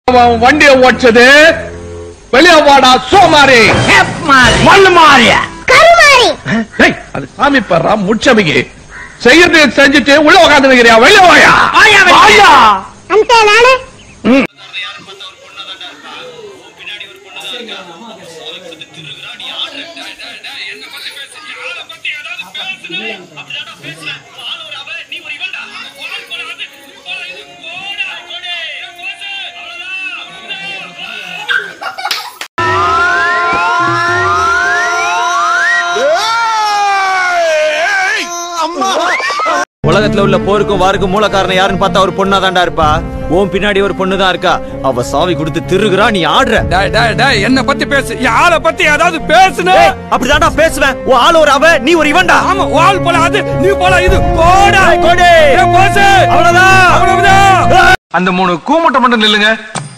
அவன் வண்டியை ஓடிச்சது வெளியே வாடா சோமாரி மண்ணு மாறிய கருமாரி டேய், அது சாமி பெறா முச்சமிக்கு செய்யறது செஞ்சுட்டு உள்ள உட்காந்து வைக்கிறியா வெளியே வாயா வாயா అంతే నానే உலகத்துல உள்ள போருக்கும் வாருக்கும் மூல காரணம் யாருன்னு பார்த்தா ஒரு பொண்ணா தாண்டா இருப்பா உன் பின்னாடி ஒரு பொண்ணு தான் இருக்கா அவ சாவி கொடுத்து திருகுறா நீ ஆடுற டேய் டேய் டேய் என்ன பத்தி பேசு யார பத்தி ஏதாவது பேசுன ஏய், அப்படிதான்டா பேசுவேன் உன் ஆள் ஒரு அவ நீ ஒரு இவன்டா ஆமா வால் போல அது நீ போல இது போடா ஏய், கோடி. ஏய், போசு அவ்வளவுதான். அவ்வளவுதான் அந்த மூணு கூமுட்டை மட்டும் நில்லுங்க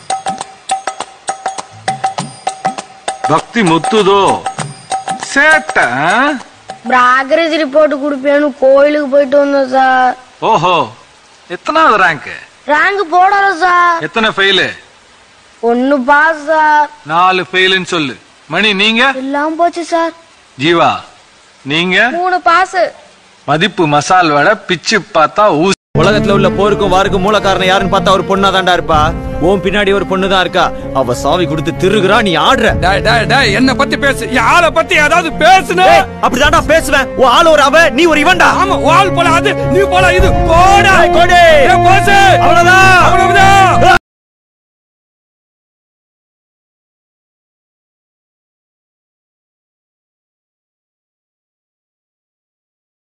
பக்தி முத்துதோ சேட்டை ஆ? ப்ராக்ரஸ் ரிப்போர்ட் கொடுப்பேன்னு கோயிலுக்கு போயிட்டு வந்தோம் சார் ஓஹோ எத்தனாவது ரேங்க் ரேங்க் போடல சார் எத்தனை ஃபெயிலு ஒன்னு பாஸ் சார் நாலு ஃபெயிலுன்னு சொல்லு மணி நீங்க எல்லாம் போச்சு சார் ஜீவா நீங்க மூணு பாஸ் மதிப்பு மசால் வடை பிச்சு பார்த்தா ஊசி உலகத்துல உள்ள போருக்கும் வாருக்கும் மூல காரணம் யாருன்னு பார்த்தா ஒரு பொண்ணா தாண்டா இருப்பா உன் பின்னாடி ஒரு பொண்ணு தான் இருக்கா அவ சாவி கொடுத்து திருகுறா நீ ஆடுற டேய் டேய் டேய் என்ன பத்தி பேசு யார பத்தி ஏதாவது பேசுன ஏய், அப்படிதான்டா பேசுவேன் உன் ஆள் ஒரு அவ நீ ஒரு இவன்டா ஆமா வால் போல அது நீ போல இது போடா ஏய், கோடி. ஏய், போசு அவ்வளவுதான். அவ்வளவுதான்